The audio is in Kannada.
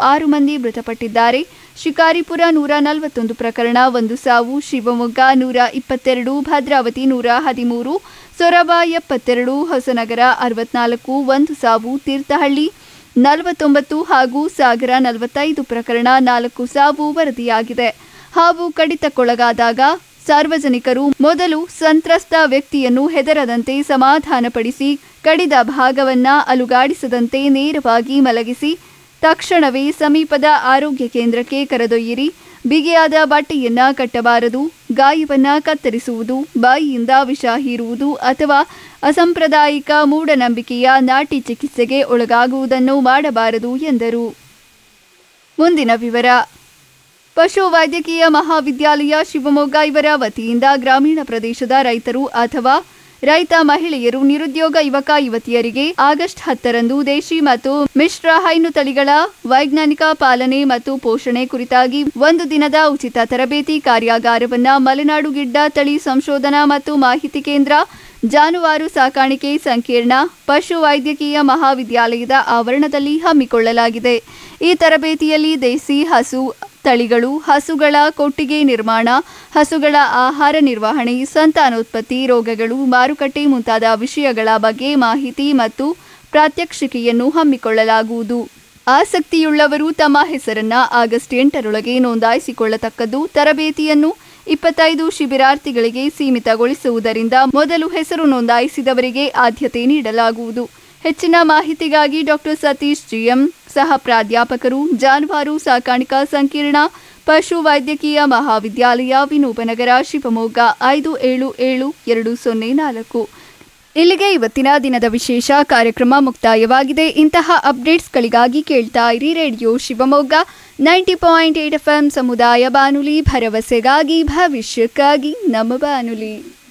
ಆರು ಮಂದಿ ಮೃತಪಟ್ಟಿದ್ದಾರೆ ಶಿಕಾರಿಪುರ ನೂರ ನಲವತ್ತೊಂದು ಪ್ರಕರಣ ಒಂದು ಸಾವು ಶಿವಮೊಗ್ಗ ನೂರ ಇಪ್ಪತ್ತೆರಡು ಭದ್ರಾವತಿ ನೂರ ಹದಿಮೂರು ಸೊರಬ ಎಪ್ಪತ್ತೆರಡು ಹೊಸನಗರ ಅರವತ್ನಾಲ್ಕು ಒಂದು ಸಾವು ತೀರ್ಥಹಳ್ಳಿ ನಲವತ್ತೊಂಬತ್ತು ಹಾಗೂ ಸಾಗರ ನಲವತ್ತೈದು ಪ್ರಕರಣ ನಾಲ್ಕು ಸಾವು ವರದಿಯಾಗಿದೆ ಹಾವು ಕಡಿತಕ್ಕೊಳಗಾದಾಗ ಸಾರ್ವಜನಿಕರು ಮೊದಲು ಸಂತ್ರಸ್ತ ವ್ಯಕ್ತಿಯನ್ನು ಹೆದರದಂತೆ ಸಮಾಧಾನಪಡಿಸಿ ಕಡಿದ ಭಾಗವನ್ನ ಅಲುಗಾಡಿಸದಂತೆ ನೇರವಾಗಿ ಮಲಗಿಸಿ ತಕ್ಷಣವೇ ಸಮೀಪದ ಆರೋಗ್ಯ ಕೇಂದ್ರಕ್ಕೆ ಕರೆದೊಯ್ಯಿರಿ ಬಿಗಿಯಾದ ಬಟ್ಟೆಯನ್ನ ಕಟ್ಟಬಾರದು ಗಾಯವನ್ನ ಕತ್ತರಿಸುವುದು ಬಾಯಿಯಿಂದ ವಿಷ ಹೀರುವುದು ಅಥವಾ ಅಸಾಂಪ್ರದಾಯಿಕ ಮೂಢನಂಬಿಕೆಯ ನಾಟಿ ಚಿಕಿತ್ಸೆಗೆ ಒಳಗಾಗುವುದನ್ನು ಮಾಡಬಾರದು ಎಂದರು ಮುಂದಿನ ವಿವರ ಪಶು ವೈದ್ಯಕೀಯ ಮಹಾವಿದ್ಯಾಲಯ ಶಿವಮೊಗ್ಗ ಇವರ ವತಿಯಿಂದ ಗ್ರಾಮೀಣ ಪ್ರದೇಶದ ರೈತರು ಅಥವಾ ರೈತ ಮಹಿಳೆಯರು ನಿರುದ್ಯೋಗ ಯುವಕ ಯುವತಿಯರಿಗೆ ಆಗಸ್ಟ್ ಹತ್ತರಂದು ದೇಶಿ ಮತ್ತು ಮಿಶ್ರ ಹೈನು ತಳಿಗಳ ವೈಜ್ಞಾನಿಕ ಪಾಲನೆ ಮತ್ತು ಪೋಷಣೆ ಕುರಿತಾಗಿ ಒಂದು ದಿನದ ಉಚಿತ ತರಬೇತಿ ಕಾರ್ಯಾಗಾರವನ್ನ ಮಲೆನಾಡು ಗಿಡ್ಡ ತಳಿ ಸಂಶೋಧನಾ ಮತ್ತು ಮಾಹಿತಿ ಕೇಂದ್ರ ಜಾನುವಾರು ಸಾಕಾಣಿಕೆ ಸಂಕೀರ್ಣ ಪಶು ವೈದ್ಯಕೀಯ ಮಹಾವಿದ್ಯಾಲಯದ ಆವರಣದಲ್ಲಿ ಹಮ್ಮಿಕೊಳ್ಳಲಾಗಿದೆ ಈ ತರಬೇತಿಯಲ್ಲಿ ದೇಸಿ ಹಸು ತಳಿಗಳು ಹಸುಗಳ ಕೊಟ್ಟಿಗೆ ನಿರ್ಮಾಣ ಹಸುಗಳ ಆಹಾರ ನಿರ್ವಹಣೆ ಸಂತಾನೋತ್ಪತ್ತಿ ರೋಗಗಳು ಮಾರುಕಟ್ಟೆ ಮುಂತಾದ ವಿಷಯಗಳ ಬಗ್ಗೆ ಮಾಹಿತಿ ಮತ್ತು ಪ್ರಾತ್ಯಕ್ಷಿಕೆಯನ್ನು ಹಮ್ಮಿಕೊಳ್ಳಲಾಗುವುದು ಆಸಕ್ತಿಯುಳ್ಳವರು ತಮ್ಮ ಹೆಸರನ್ನ ಆಗಸ್ಟ್ ಎಂಟರೊಳಗೆ ನೋಂದಾಯಿಸಿಕೊಳ್ಳತಕ್ಕದ್ದು ತರಬೇತಿಯನ್ನು ಇಪ್ಪತ್ತೈದು ಶಿಬಿರಾರ್ಥಿಗಳಿಗೆ ಸೀಮಿತಗೊಳಿಸುವುದರಿಂದ ಮೊದಲು ಹೆಸರು ನೋಂದಾಯಿಸಿದವರಿಗೆ ಆದ್ಯತೆ ನೀಡಲಾಗುವುದು ಹೆಚ್ಚಿನ ಮಾಹಿತಿಗಾಗಿ ಡಾಕ್ಟರ್ ಸತೀಶ್ ಜಿಎಂ ಸಹ ಪ್ರಾಧ್ಯಾಪಕರು ಜಾನುವಾರು ಸಾಕಾಣಿಕಾ ಸಂಕೀರ್ಣ ಪಶು ವೈದ್ಯಕೀಯ ಮಹಾವಿದ್ಯಾಲಯ ವಿನೂಪನಗರ ಶಿವಮೊಗ್ಗ ಐದು ಏಳು ಏಳು ಎರಡು ಸೊನ್ನೆ ನಾಲ್ಕು ಇಲ್ಲಿಗೆ ಇವತ್ತಿನ ದಿನದ ವಿಶೇಷ ಕಾರ್ಯಕ್ರಮ ಮುಕ್ತಾಯವಾಗಿದೆ ಇಂತಹ ಅಪ್ಡೇಟ್ಸ್ಗಳಿಗಾಗಿ ಕೇಳ್ತಾ ಇರಿ radio Shivamogga ninety point eight F M ಸಮುದಾಯ ಬಾನುಲಿ ಭರವಸೆಗಾಗಿ ಭವಿಷ್ಯಕ್ಕಾಗಿ ನಮ್ಮ ಬಾನುಲಿ